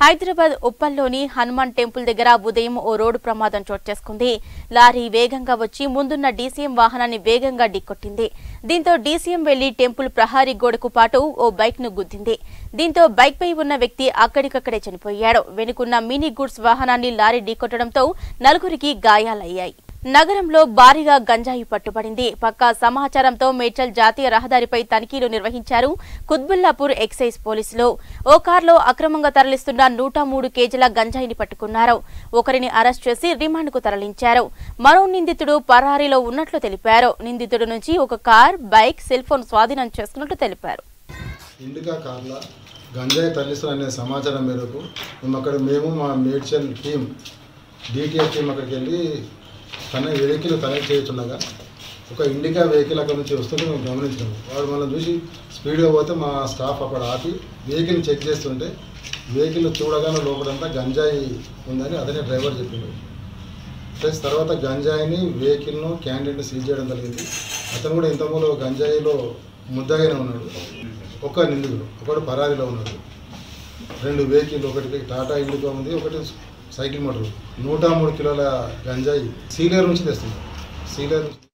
Hyderabad ఉప్పల్లోని Hanuman temple దగ్గర ఉదయం ఓ road ప్రమాదం చోటు చేసుకుంది లారీ వేగంగా వచ్చి ముందున్న డీసీఎం వాహనాన్ని వేగంగా ఢీకొట్టింది దీంతో డీసీఎం వెళ్లి టెంపుల్ ప్రహారీ గోడకు పాటు ఓ బైక్ ను గుద్దింది దీంతో బైక్ పై ఉన్న వ్యక్తి అక్కడికక్కడే చనిపోయాడు వెనుకున్న మినీ గూడ్స్ వాహనాన్ని లారీ ఢీకొట్టడంతో నలుగురికి గాయాలయ్యాయి నగరంలో భారీగా గంజాయి పట్టుబడింది పక్కా సమాచారంతో మేడ్చల్ జాతీయ రహదారిపై తనిఖీలు నిర్వహించారు కుత్బుల్లాపూర్ ఎక్సైజ్ పోలీసులు ఓ కార్లో అక్రమంగా తరలిస్తున్న నూట మూడు కేజీల గంజాయిని పట్టుకున్నారు ఒకరిని అరెస్ట్ చేసి రిమాండ్కు తరలించారు మరో నిందితుడు పరారీలో ఉన్నట్లు తెలిపారు నిందితుడి నుంచి ఒక కార్ బైక్ సెల్ ఫోన్ స్వాధీనం చేసుకున్నట్లు తెలిపారు ఇండికా కార్ల గంజాయి తరలిస్తారనే సమాచారం మేరకు మేము అక్కడ మేము మా మేడ్చల్ టీం డిటిఎఫ్ టీం అక్కడికి వెళ్ళి తన వెహికల్ తనిఖీ చేస్తుండగా ఒక ఇండికా వెహికల్ అక్కడ నుంచి వస్తుంటే మేము గమనించాము వాడు మనం చూసి స్పీడ్గా పోతే మా స్టాఫ్ అక్కడ ఆపి వెహికల్ చెక్ చేస్తుంటే వెహికల్ చూడగానే లోపలంతా గంజాయి ఉందని అతనే డ్రైవర్ చెప్పిండు ప్లస్ తర్వాత గంజాయిని వెహికల్ను క్యాండిడేట్ని సీజ్ చేయడం జరిగింది అతను కూడా ఇంతకుముందు గంజాయిలో ముద్దగానే ఉన్నాడు ఒక్క నిందితుడు ఒకటి పరారీలో ఉన్నాడు రెండు వెహికల్ ఒకటి టాటా ఇండికా ఉంది ఒకటి సైకిల్ మోటార్ నూట మూడు కిలోల గంజాయి సీలేరు నుంచి తెస్తుంది సీలేరు నుంచి